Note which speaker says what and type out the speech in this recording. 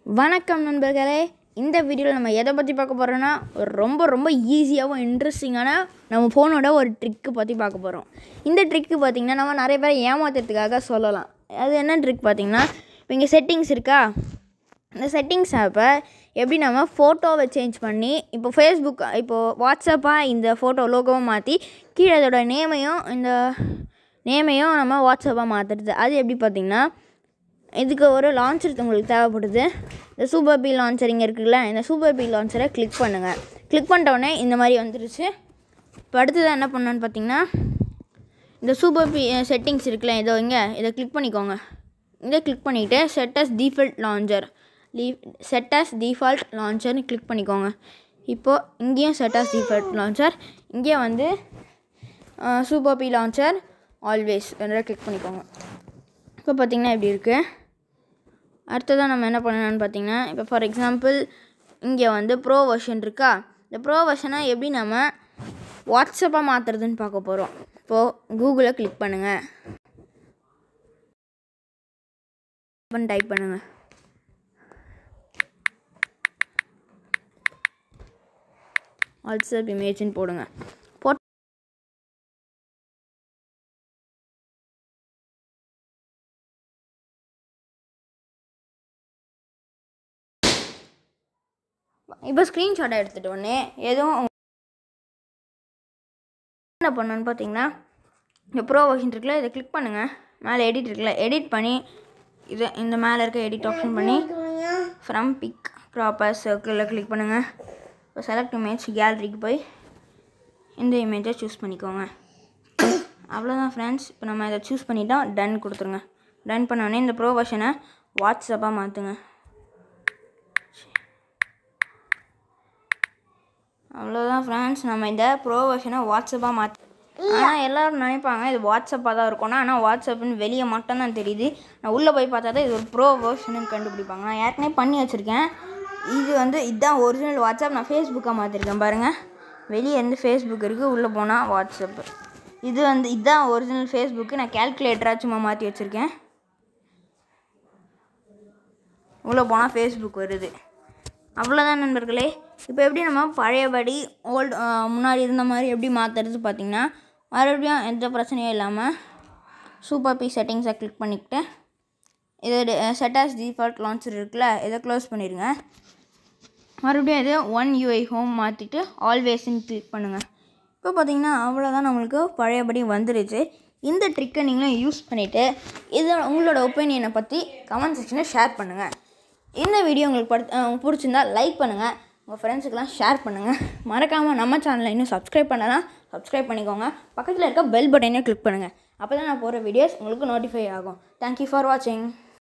Speaker 1: வணக்கம் நண்பர்களே இந்த வீடியோவில் நம்ம எதை பற்றி பார்க்க போகிறோன்னா ஒரு ரொம்ப ரொம்ப ஈஸியாகவும் இன்ட்ரெஸ்டிங்கான நம்ம ஃபோனோட ஒரு ட்ரிக்கு பற்றி பார்க்க போகிறோம் இந்த ட்ரிக்கு பார்த்திங்கன்னா நம்ம நிறைய பேரை ஏமாத்துறதுக்காக சொல்லலாம் அது என்ன ட்ரிக் பார்த்திங்கன்னா இப்போ இங்கே செட்டிங்ஸ் இருக்கா இந்த செட்டிங்ஸ் ஆப்பை எப்படி நம்ம ஃபோட்டோவை சேஞ்ச் பண்ணி இப்போ ஃபேஸ்புக் இப்போது வாட்ஸ்அப்பாக இந்த ஃபோட்டோ லோகோவை மாற்றி கீழே அதோட நேமையும் இந்த நேமையும் நம்ம வாட்ஸ்அப்பாக மாற்றுறது அது எப்படி பார்த்திங்கன்னா இதுக்கு ஒரு லான்ச்சர் உங்களுக்கு தேவைப்படுது இந்த சூப்பர் பி லான்ச்சர் இங்கே இருக்குல்ல இந்த சூப்பர் பி லான்ச்சரை கிளிக் பண்ணுங்கள் கிளிக் பண்ணிட்ட உடனே இந்த மாதிரி வந்துருச்சு இப்போ அடுத்தது என்ன பண்ணணும்னு பார்த்தீங்கன்னா இந்த சூப்பர் பி செட்டிங்ஸ் இருக்குல்ல இதோ இங்கே இதை கிளிக் பண்ணிக்கோங்க இதை கிளிக் பண்ணிவிட்டு செட் அஸ் டிஃபால்ட் லான்ச்சர் லீ செட் அஸ் டிஃபால்ட் லான்ச்சர்னு கிளிக் பண்ணிக்கோங்க இப்போது இங்கேயும் செட் அஸ் டிஃபால்ட் லான்ச்சர் இங்கே வந்து சூப்பர் பி லான்ச்சர் ஆல்வேஸ் ரெண்டரை கிளிக் பண்ணிக்கோங்க இப்போ பார்த்திங்கன்னா இப்படி இருக்குது அடுத்ததாக நம்ம என்ன பண்ணணும்னு பார்த்தீங்கன்னா இப்போ ஃபார் எக்ஸாம்பிள் இங்கே வந்து ப்ரோ வெர்ஷன் இருக்கா இந்த ப்ரோ வெர்ஷனை எப்படி நம்ம வாட்ஸ்அப்பாக மாற்றுறதுன்னு பார்க்க போகிறோம் இப்போது கூகுளை கிளிக் பண்ணுங்கள் பண்ணி டைப் பண்ணுங்கள் வாட்ஸ்அப் இமேஜ்னு போடுங்க போட் இப்போ ஸ்க்ரீன்ஷாட்டை எடுத்துகிட்ட உடனே எதுவும் என்ன பண்ணணும்னு பார்த்தீங்கன்னா இந்த ப்ரோ வெர்ஷன் இருக்குல்ல இதை கிளிக் பண்ணுங்கள் மேலே எடிட் இருக்குல்ல எடிட் பண்ணி இதை இந்த மேலே இருக்க எடிட் ஆப்ஷன் பண்ணி ஃப்ரம் பிக் ப்ராப்பர் சர்க்கிளில் கிளிக் பண்ணுங்கள் இப்போ செலக்ட் இமேஜ் கேலரிக்கு போய் இந்த இமேஜை சூஸ் பண்ணிக்கோங்க அவ்வளோதான் ஃப்ரெண்ட்ஸ் இப்போ நம்ம இதை சூஸ் பண்ணிட்டோம் டன் கொடுத்துருங்க டன் பண்ணோடனே இந்த ப்ரோ வெர்ஷனை வாட்ஸ்அப்பாக மாற்றுங்க அவ்வளோதான் ஃப்ரெண்ட்ஸ் நம்ம இந்த ப்ரோ வெர்ஷனை வாட்ஸ்அப்பாக மாற்றி ஆனால் எல்லோரும் நினைப்பாங்க இது வாட்ஸ்அப்பாக தான் இருக்கும்னா ஆனால் வாட்ஸ்அப்னு வெளியே மட்டும்தான் தெரியுது நான் உள்ளே போய் பார்த்தா தான் இது ஒரு ப்ரோ வெர்ஷனு கண்டுபிடிப்பாங்க நான் ஏற்கனவே பண்ணி வச்சுருக்கேன் இது வந்து இதுதான் ஒரிஜினல் வாட்ஸ்அப் நான் ஃபேஸ்புக்காக மாற்றிருக்கேன் பாருங்கள் வெளியே இருந்து ஃபேஸ்புக் இருக்குது உள்ளே போனால் வாட்ஸ்அப்பு இது வந்து இதுதான் ஒரிஜினல் ஃபேஸ்புக்கு நான் கேல்குலேட்டராக சும்மா மாற்றி வச்சுருக்கேன் உள்ளே போனால் ஃபேஸ்புக் வருது அவ்வளோதான் நண்பர்களே இப்போ எப்படி நம்ம பழையபடி ஓல்டு முன்னாடி இருந்த மாதிரி எப்படி மாற்றுறது பார்த்திங்கன்னா மறுபடியும் எந்த பிரச்சனையும் இல்லாமல் சூப்பர் பி செட்டிங்ஸை கிளிக் பண்ணிக்கிட்டு இது செட்டாஸ் டிஃபால்ட் லான்ச்சர் இருக்குல்ல இதை க்ளோஸ் பண்ணிடுங்க மறுபடியும் இது ஒன் யூஐ ஹோம் மாற்றிட்டு ஆல்வேஸ்ன்னு கிளிக் பண்ணுங்கள் இப்போ பார்த்தீங்கன்னா அவ்வளோதான் நம்மளுக்கு பழையபடி வந்துருச்சு இந்த ட்ரிக்கை நீங்களும் யூஸ் பண்ணிவிட்டு இது உங்களோட ஒப்பீனியனை பற்றி கமெண்ட் செக்ஷனில் ஷேர் பண்ணுங்கள் இந்த வீடியோ உங்களுக்கு படுத்து பிடிச்சிருந்தா லைக் பண்ணுங்கள் உங்கள் ஃப்ரெண்ட்ஸுக்கெல்லாம் ஷேர் பண்ணுங்கள் மறக்காமல் நம்ம சேனலை இன்னும் சப்ஸ்கிரைப் பண்ணலாம் சப்ஸ்கிரைப் பண்ணிக்கோங்க பக்கத்தில் இருக்க பெல் பட்டனையும் கிளிக் பண்ணுங்கள் அப்போ தான் நான் போகிற வீடியோஸ் உங்களுக்கு நோட்டிஃபை ஆகும் தேங்க்யூ ஃபார் வாட்சிங்